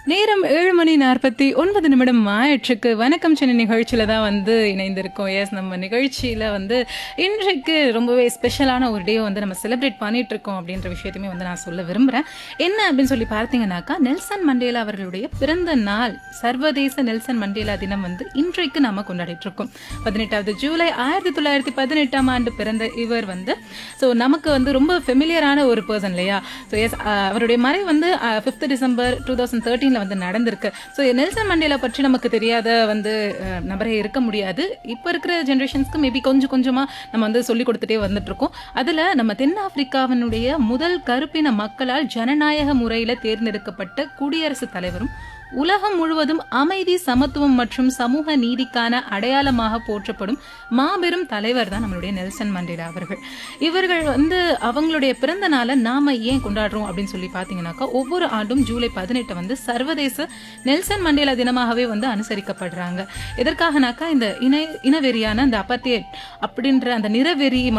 நேரம் ஏழு மணி நாற்பத்தி ஒன்பது நிமிடம் ஆயிற்றுக்கு வணக்கம் சென்னை நிகழ்ச்சியில தான் வந்து இணைந்திருக்கோம் எஸ் நம்ம நிகழ்ச்சியில வந்து இன்றைக்கு ரொம்பவே ஸ்பெஷலான ஒரு டே வந்து நம்ம செலிப்ரேட் பண்ணிட்டு இருக்கோம் அப்படின்ற விஷயத்தையுமே வந்து நான் சொல்ல விரும்புறேன் என்ன அப்படின்னு சொல்லி பார்த்தீங்கன்னாக்கா நெல்சன் மண்டேலா அவர்களுடைய பிறந்த நாள் சர்வதேச நெல்சன் மண்டேலா தினம் வந்து இன்றைக்கு நாம கொண்டாடிட்டு இருக்கோம் பதினெட்டாவது ஜூலை ஆயிரத்தி தொள்ளாயிரத்தி பதினெட்டாம் ஆண்டு பிறந்த இவர் வந்து ஸோ நமக்கு வந்து ரொம்ப ஃபெமிலியரான ஒரு பர்சன் இல்லையா ஸோ எஸ் அவருடைய மறை வந்து ஃபிஃப்த் டிசம்பர் டூ தௌசண்ட் தேர்ட்டீனில் வந்து நடந்திருக்கு ஸோ நெல்சன் மண்டேலா பற்றி நமக்கு தெரியாத வந்து அஹ், நபரே இருக்க முடியாது இப்போ இருக்கிற ஜென்ரேஷன்ஸ்க்கு மேபி கொஞ்சம் கொஞ்சமாக நம்ம வந்து சொல்லி கொடுத்துட்டே வந்துட்டு இருக்கோம் அதில் நம்ம தென்னாப்பிரிக்காவினுடைய முதல் கருப்பின மக்களால் ஜனநாயக முறையில் தேர்ந்தெடுக்கப்பட்ட குடியரசுத் தலைவரும் உலகம் முழுவதும் அமைதி சமத்துவம் மற்றும் சமூக நீதிக்கான அடையாளமாக போற்றப்படும் மாபெரும் தலைவர் தான் நம்மளுடைய நெல்சன் மண்டேலா அவர்கள் இவர்கள் வந்து அவங்களுடைய பிறந்த நாளை நாம ஏன் கொண்டாடுறோம் அப்படின்னு சொல்லி பார்த்தீங்கன்னாக்கா ஒவ்வொரு ஆண்டும் ஜூலை பதினெட்டு வந்து சர்வதேச நெல்சன் மண்டேலா தினமாகவே வந்து அனுசரிக்கப்படுறாங்க எதற்காகனாக்கா இந்த இன இனவெறியான அந்த அப்பத்தியட் அப்படின்ற அந்த நிறவெறி